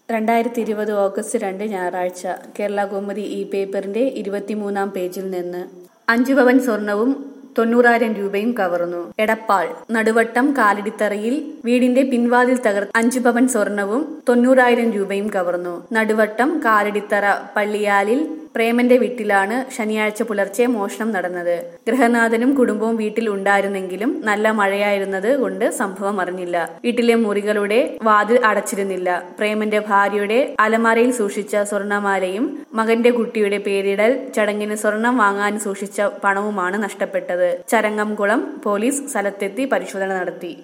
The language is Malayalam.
രണ്ടായിരത്തി ഇരുപത് ഓഗസ്റ്റ് രണ്ട് ഞായറാഴ്ച കേരള കൗമുദി ഈ പേപ്പറിന്റെ ഇരുപത്തിമൂന്നാം പേജിൽ നിന്ന് അഞ്ചു പവൻ സ്വർണവും തൊണ്ണൂറായിരം രൂപയും കവർന്നു എടപ്പാൾ നടുവട്ടം കാലടിത്തറയിൽ വീടിന്റെ പിൻവാതിൽ തകർത്ത് അഞ്ചു പവൻ സ്വർണവും തൊണ്ണൂറായിരം രൂപയും കവർന്നു നടുവട്ടം കാലടിത്തറ പള്ളിയാലിൽ പ്രേമന്റെ വീട്ടിലാണ് ശനിയാഴ്ച പുലർച്ചെ മോഷണം നടന്നത് ഗൃഹനാഥനും കുടുംബവും വീട്ടിൽ ഉണ്ടായിരുന്നെങ്കിലും നല്ല മഴയായിരുന്നത് കൊണ്ട് സംഭവം അറിഞ്ഞില്ല വീട്ടിലെ മുറികളുടെ വാതിൽ അടച്ചിരുന്നില്ല പ്രേമന്റെ ഭാര്യയുടെ അലമാരയിൽ സൂക്ഷിച്ച സ്വർണമാലയും മകന്റെ കുട്ടിയുടെ പേരിടൽ ചടങ്ങിന് സ്വർണം വാങ്ങാൻ സൂക്ഷിച്ച പണവുമാണ് നഷ്ടപ്പെട്ടത് ചരങ്ങംകുളം പോലീസ് സ്ഥലത്തെത്തി പരിശോധന നടത്തി